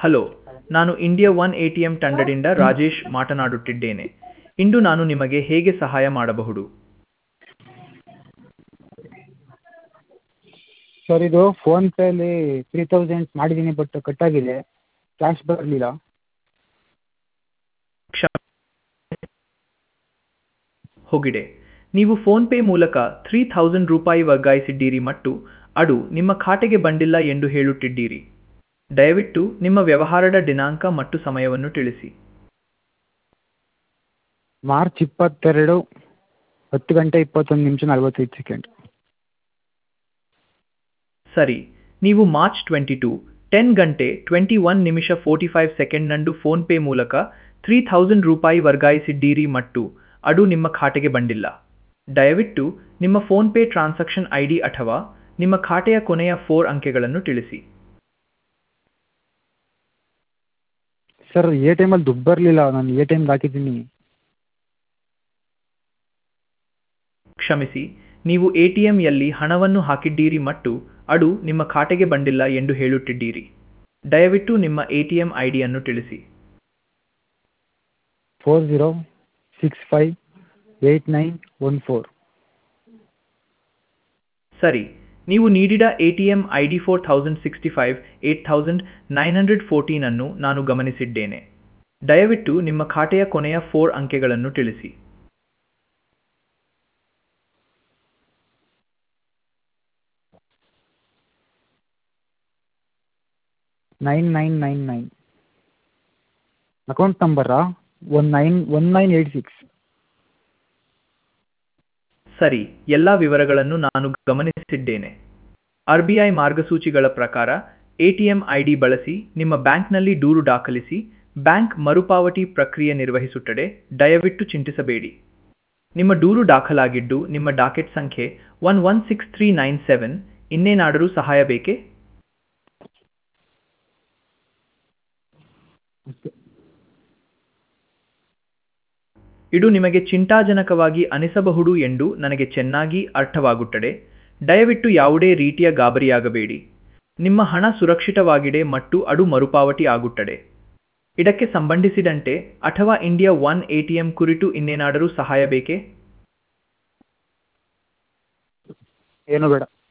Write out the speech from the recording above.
hello ನಾನು India one A T M ತಂಡದಿಂದ ರಾಜೇಶ್ ಮಾತನಾಡುತ್ತಿದ್ದೇನೆ ಇಂದು ನಾನು ನಿಮಗೆ ಹೇಗೆ ಸಹಾಯ ಮಾಡಬಹುದು ಸರ್ ಇದು ಫೋನ್ಪೇಲಿ ತ್ರೀ ತೌಸಂಡ್ ಮಾಡಿದ್ದೀನಿ ಬಟ್ ಕಟ್ಟಾಗಿದೆ ಕ್ಯಾಶ್ ಬರಲಿಲ್ಲ ಕ್ಷಮೆ ಹೋಗಿದೆ ನೀವು ಫೋನ್ಪೇ ಮೂಲಕ ತ್ರೀ ಥೌಸಂಡ್ ರೂಪಾಯಿ ವರ್ಗಾಯಿಸಿದ್ದೀರಿ ಮತ್ತು ಅದು ನಿಮ್ಮ ಖಾತೆಗೆ ಬಂದಿಲ್ಲ ಎಂದು ಹೇಳುತ್ತಿದ್ದೀರಿ ದಯವಿಟ್ಟು ನಿಮ್ಮ ವ್ಯವಹಾರದ ದಿನಾಂಕ ಮತ್ತು ಸಮಯವನ್ನು ತಿಳಿಸಿ ಮಾರ್ಚ್ ಇಪ್ಪತ್ತೆರಡು ಹತ್ತು ಗಂಟೆ ಇಪ್ಪತ್ತೊಂದು ನಿಮಿಷ ನಲ್ವತ್ತೈದು ಸೆಕೆಂಡ್ ಸರಿ ನೀವು ಮಾರ್ಚ್ ಟ್ವೆಂಟಿ ಟು ಟೆನ್ ಗಂಟೆ ಟ್ವೆಂಟಿ ಒನ್ ನಿಮಿಷ ಫೋರ್ಟಿ ಫೈವ್ ಸೆಕೆಂಡ್ನಂದು ಫೋನ್ಪೇ ಮೂಲಕ ತ್ರೀ ಥೌಸಂಡ್ ರೂಪಾಯಿ ವರ್ಗಾಯಿಸಿದ್ದೀರಿ ಮತ್ತು ಅದು ನಿಮ್ಮ ಖಾತೆಗೆ ಬಂದಿಲ್ಲ ದಯವಿಟ್ಟು ನಿಮ್ಮ ಫೋನ್ಪೇ ಟ್ರಾನ್ಸಾಕ್ಷನ್ ಐ ಡಿ ಅಥವಾ ನಿಮ್ಮ ಖಾತೆಯ ಕೊನೆಯ ಫೋರ್ ಅಂಕೆಗಳನ್ನು ತಿಳಿಸಿ ಸರ್ ಎ ಟಿ ಎಮಲ್ಲಿ ದುಡ್ಡು ಬರಲಿಲ್ಲ ನಾನು ಎ ಟಿ ಎಮ್ಗೆ ಹಾಕಿದ್ದೀನಿ ಕ್ಷಮಿಸಿ ನೀವು ಎ ಟಿ ಎಂಯಲ್ಲಿ ಹಣವನ್ನು ಹಾಕಿದ್ದೀರಿ ಮತ್ತು ಅದು ನಿಮ್ಮ ಖಾತೆಗೆ ಬಂದಿಲ್ಲ ಎಂದು ಹೇಳುತ್ತಿದ್ದೀರಿ ದಯವಿಟ್ಟು ನಿಮ್ಮ ಎ ಟಿ ಎಂ ಐ ಡಿಯನ್ನು ತಿಳಿಸಿ four zero six five eight nine one four ಸರಿ ನೀವು ನೀಡಿದ A T M I D four thousand sixty five eight thousand nine hundred fourteen ಅನ್ನು ನಾನು ಗಮನಿಸಿದ್ದೇನೆ ದಯವಿಟ್ಟು ನಿಮ್ಮ ಖಾತೆಯ ಕೊನೆಯ ಫೋರ್ ಅಂಕೆಗಳನ್ನು ತಿಳಿಸಿ nine nine nine nine account ನಂಬರಾ one nine one nine eight six ಸರಿ ಎಲ್ಲ ವಿವರಗಳನ್ನು ನಾನು ಗಮನಿಸಿದ್ದೇನೆ ಆರ್ ಬಿ ಐ ಮಾರ್ಗಸೂಚಿಗಳ ಪ್ರಕಾರ ಎಟಿಎಂ ಐ ಡಿ ಬಳಸಿ ನಿಮ್ಮ ಬ್ಯಾಂಕ್ನಲ್ಲಿ ದೂರು ದಾಖಲಿಸಿ ಬ್ಯಾಂಕ್ ಮರುಪಾವತಿ ಪ್ರಕ್ರಿಯೆ ನಿರ್ವಹಿಸುತ್ತದೆ ದಯವಿಟ್ಟು ಚಿಂತಿಸಬೇಡಿ ನಿಮ್ಮ ದೂರು ದಾಖಲಾಗಿದ್ದು ನಿಮ್ಮ ಡಾಕೆಟ್ ಸಂಖ್ಯೆ one one six three nine seven ಇನ್ನೇನಾದರೂ ಸಹಾಯ ಬೇಕೇ ಇದು ನಿಮಗೆ ಚಿಂತಾಜನಕವಾಗಿ ಅನಿಸಬಹುದು ಎಂದು ನನಗೆ ಚೆನ್ನಾಗಿ ಅರ್ಥವಾಗುತ್ತದೆ ದಯವಿಟ್ಟು ಯಾವುದೇ ರೀತಿಯ ಗಾಬರಿಯಾಗಬೇಡಿ ನಿಮ್ಮ ಹಣ ಸುರಕ್ಷಿತವಾಗಿದೆ ಮತ್ತು ಅದು ಮರುಪಾವತಿ ಆಗುತ್ತದೆ ಇದಕ್ಕೆ ಸಂಬಂಧಿಸಿದಂತೆ ಅಥವಾ ಇಂಡಿಯಾ ಒನ್ ಎಟಿಎಂ ಕುರಿತು ಇನ್ನೇನಾದರೂ ಸಹಾಯ ಬೇಕೇ ಏನು ಬೇಡ